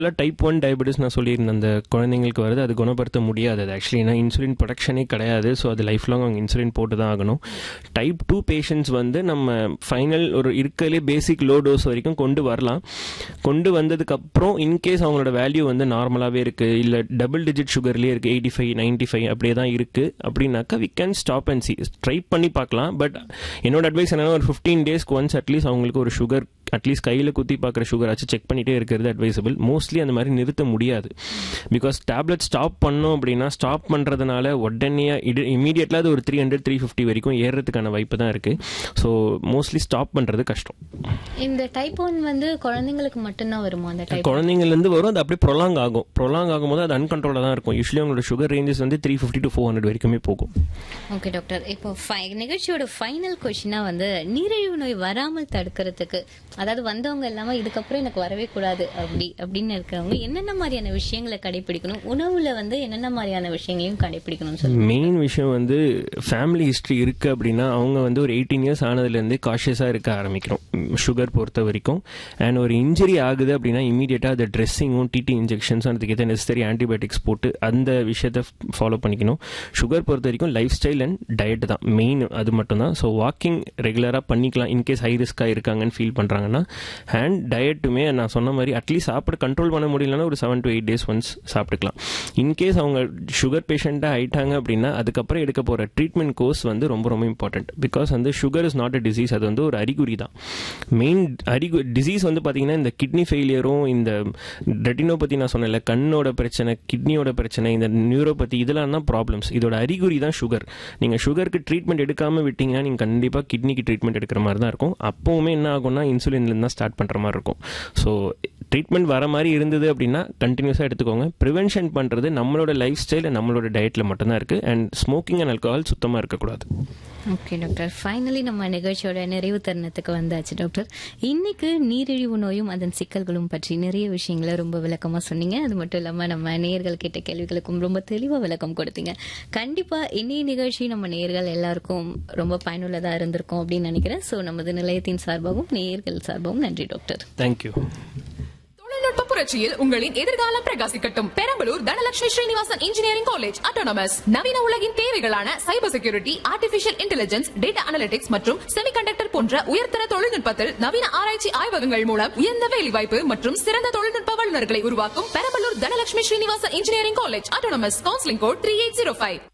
type one diabetes நான் சொல்லியிருந்தேன் அந்த குழந்தைங்களுக்கு வருது அது குணப்படுத்த முடியாது அது ஆக்சுவலி ஏன்னா இன்சுலின் ப்ரொடக்ஷனே கிடையாது ஸோ அது லைஃப் லாங் அவங்க இன்சுலின் போட்டு தான் ஆகணும் டைப் டூ பேஷண்ட்ஸ் வந்து நம்ம ஃபைனல் ஒரு இருக்கலே பேசிக் லோ டோஸ் வரைக்கும் கொண்டு வரலாம் கொண்டு வந்ததுக்கப்புறம் இன்கேஸ் அவங்களோட வேல்யூ வந்து நார்மலாகவே இருக்குது இல்லை டபுள் டிஜிட் சுகர்லேயே இருக்குது எயிட்டி ஃபைவ் நைன்ட்டி ஃபைவ் அப்படியே தான் இருக்குது அப்படின்னாக்கா we can stop and see try பண்ணி பார்க்கலாம் பட் என்னோட அட்வைஸ் என்னன்னா ஒரு ஃபிஃப்டீன் டேஸ்க்கு ஒன்ஸ் அட்லீஸ்ட் அவங்களுக்கு ஒரு சுகர் அட்லீஸ்ட் கையில் குத்தி பார்க்குற சுகர் ஆச்சு செக் பண்ணிட்டே இருக்கிறது அட்வைசபிள் மோஸ்ட்லி அந்த மாதிரி நிறுத்த முடியாது பிகாஸ் டேப்லெட் ஸ்டாப் பண்ணோம் அப்படின்னா ஸ்டாப் பண்ணுறதுனால உடனே இடு இமீடியட்லாம் அது ஒரு த்ரீ ஹண்ட்ரட் த்ரீ ஃபிஃப்டி வரைக்கும் ஏறுறதுக்கான வாய்ப்பு தான் இருக்குது ஸோ மோஸ்ட்லி ஸ்டாப் பண்ணுறது கஷ்டம் இந்த டைப் ஒன் வந்து குழந்தைங்களுக்கு மட்டும்தான் வருமா அந்த டைப் குழந்தைங்கலேருந்து வரும் அது அப்படியே ப்ரொலாங் ஆகும் ப்ரொலாங் ஆகும்போது அது அன்கண்ட்ரோலாக தான் இருக்கும் யூஸ்வலி அவங்களோட சுகர் ரேஞ்சஸ் வந்து three fifty to four hundred வரைக்குமே போகும் ஓகே டாக்டர் இப்போ fi- நிகழ்ச்சியோட ஃபைனல் கொஸ்டினா வந்து நீரிழிவு நோய் வராமல் தடுக்கிறதுக்கு அதாவது வந்தவங்க எல்லாமே இதுக்கப்புறம் எனக்கு வரவே கூடாது அப்படி அப்படின்னு இருக்கிறவங்க என்னென்ன மாதிரியான விஷயங்களை கடைபிடிக்கணும் உணவுல வந்து என்னென்ன மாதிரியான விஷயங்களையும் கடைபிடிக்கணும்னு சொல்லுங்க மெயின் விஷயம் வந்து ஃபேமிலி ஹிஸ்ட்ரி இருக்கு அப்படின்னா அவங்க வந்து ஒரு எயிட்டீன் இயர்ஸ் ஆனதுலேருந்து காஷியஸாக இருக்க ஆரம்பிக்கிறோம் சுகர் பொறுத்த வரைக்கும் அண்ட் ஒரு இன்ஜுரி ஆகுது அப்படின்னா இமீடியட்டாக அது ட்ரெஸ்ஸிங்கும் டிடி இன்ஜெக்ஷன்ஸ் அதுக்கு ஏற்ற நெசசரி ஆன்டிபயோட்டிக்ஸ் போட்டு அந்த விஷயத்தை ஃபாலோ பண்ணிக்கணும் சுகர் பொறுத்த வரைக்கும் லைஃப் ஸ்டைல் அண்ட் டயட் தான் மெயின் அது மட்டும் தான் ஸோ வாக்கிங் ரெகுலராக பண்ணிக்கலாம் இன்கேஸ் ஹை ரிஸ்க்காக இருக்காங்கன்னு ஃபீல் பண்ணுறாங்கன்னா அண்ட் டயட்டுமே நான் சொன்ன மாதிரி அட்லீஸ்ட் சாப்பிட கண்ட்ரோல் பண்ண முடியலன்னா ஒரு seven to eight days once சாப்பிட்டுக்கலாம் இன்கேஸ் அவங்க சுகர் பேஷண்ட்டாக ஆயிட்டாங்க அப்படின்னா அதுக்கப்புறம் எடுக்க போகிற ட்ரீட்மெண்ட் கோர்ஸ் வந்து ரொம்ப ரொம்ப இம்பார்ட்டன்ட் பிகாஸ் வந்து sugar is not a disease அது வந்து ஒரு அறிகுறி தான் மெயின் அறிகு டிசீஸ் வந்து பார்த்தீங்கன்னா இந்த கிட்னி ஃபெயிலியரும் இந்த ரெட்டினோபதி நான் சொன்னேன்ல கண்ணோட பிரச்சனை கிட்னியோட பிரச்சனை இந்த நியூரோபதி இதெல்லாம் தான் ப்ராப்ளம்ஸ் இதோட அறிகுறி தான் சுகர் நீங்கள் சுகருக்கு ட்ரீட்மெண்ட் எடுக்காமல் விட்டீங்கன்னா நீங்கள் கண்டிப்பாக கிட்னிக்கு ட்ரீட்மெண்ட் எடுக்கிற மாதிரி தான் இருக்கும் அப்போவுமே என்ன ஆகும்னா இன்சுலின்லேருந்து தான் ஸ்டார்ட் பண்ணுற மாதிரி இருக்கும் ஸோ ட்ரீட்மெண்ட் வர மாதிரி இருந்தது அப்படின்னா கண்டினியூஸாக எடுத்துக்கோங்க ப்ரிவென்ஷன் பண்ணுறது நம்மளோட லைஃப் ஸ்டைல் நம்மளோட டயட்டில் மட்டும்தான் இருக்குது அண்ட் ஸ்மோக்கிங் அண்ட் ஆல்கஹால் சுத்தமாக இருக்கக்கூடாது ஓகே டாக்டர் ஃபைனலி நம்ம நிகழ்ச்சியோட நிறைவு தருணத்துக்கு வந்தாச்சு டாக்டர் இன்னைக்கு நீரிழிவு நோயும் அதன் சிக்கல்களும் பற்றி நிறைய விஷயங்களை ரொம்ப விளக்கமா சொன்னீங்க அது மட்டும் இல்லாம நம்ம நேயர்கள் கேட்ட கேள்விகளுக்கும் ரொம்ப தெளிவா விளக்கம் கொடுத்தீங்க கண்டிப்பா இன்னைய நிகழ்ச்சி நம்ம நேயர்கள் எல்லாருக்கும் ரொம்ப பயனுள்ளதா இருந்திருக்கும் அப்படின்னு நினைக்கிறேன் ஸோ நமது நிலையத்தின் சார்பாகவும் நேயர்கள் சார்பாகவும் நன்றி டாக்டர் தேங்க்யூ தொழில்நுட்ப புரட்சியில் உங்களின் எதிர்காலம் பிரகாசிக்கட்டும் Perambalur Dhanalakshmi Srinivasan engineering college autonomous நவீன உலகின் தேவைகளான cyber security artificial intelligence data analytics மற்றும் செமிகண்டக்டர் போன்ற உயர்தர தொழில்நுட்பத்தில் நவீன ஆராய்ச்சி ஆய்வகங்கள் மூலம் உயர்ந்த வேலைவாய்ப்பு மற்றும் சிறந்த தொழில்நுட்ப வல்லுநர்களை உருவாக்கும் Perambalur Dhanalakshmi Srinivasan engineering college autonomous counselling code three eight zero five